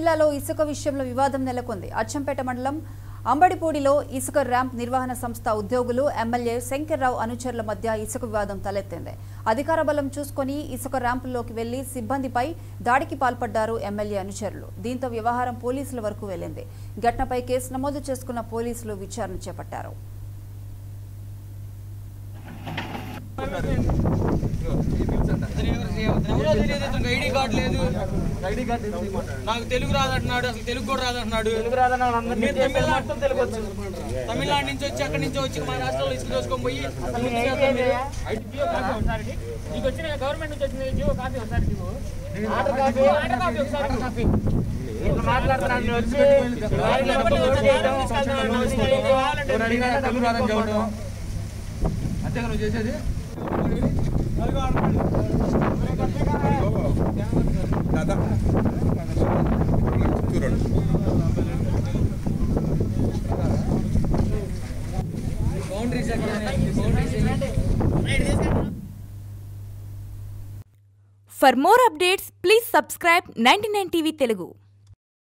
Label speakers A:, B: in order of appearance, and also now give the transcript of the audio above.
A: జిల్లాలో ఇసుక విషయంలో వివాదం నెలకొంది అచ్చంపేట మండలం అంబడిపూడిలో ఇసుక ర్యాంప్ నిర్వహణ సంస్థ ఉద్యోగులు ఎమ్మెల్యే శంకర్రావు అనుచరుల మధ్య ఇసుక వివాదం తలెత్తింది అధికార బలం చూసుకొని ఇసుక ర్యాంపుల్లోకి వెళ్లి సిబ్బందిపై దాడికి పాల్పడ్డారు ఎమ్మెల్యే అనుచరులు దీంతో వ్యవహారం పోలీసుల వరకు వెళ్లింది ఘటనపై కేసు నమోదు చేసుకున్న పోలీసులు విచారణ చేపట్టారు
B: ఎవరో తెలియదు అతనికి ఐడి కార్డు లేదు నాకు తెలుగు రాదంటున్నాడు అసలు తెలుగు కూడా రాదంటున్నాడు నేను తమిళనాడు తమిళనాడు నుంచి వచ్చి అక్కడి నుంచి వచ్చి మా రాష్ట్రంలో ఇసుక దోసుకొని పోయి ముందు చేద్దాం మీరు.
C: నీకు వచ్చిన గవర్నమెంట్ నుంచి వచ్చిన జియో కాపీ ఒకసారి Jio order copy order copy ఒకసారి కాపీ ఇట్లా మాట్లాడుతున్నాను నేను వచ్చి లారీలో డబ్బులు వచ్చి ఆర్డర్ తీసుకెళ్తున్నాను. నీకు కావాలంటే
D: ఎవరు అడిగినా తెలుగు రాదని చెప్పడం అంతే నువ్వు చేసేది
E: దాదా చూడండి
B: బౌండరీస్ ఎక్కడ ఉన్నాయి? బౌండరీస్ ఎక్కడ?
F: For more updates, please subscribe 99 TV Telugu.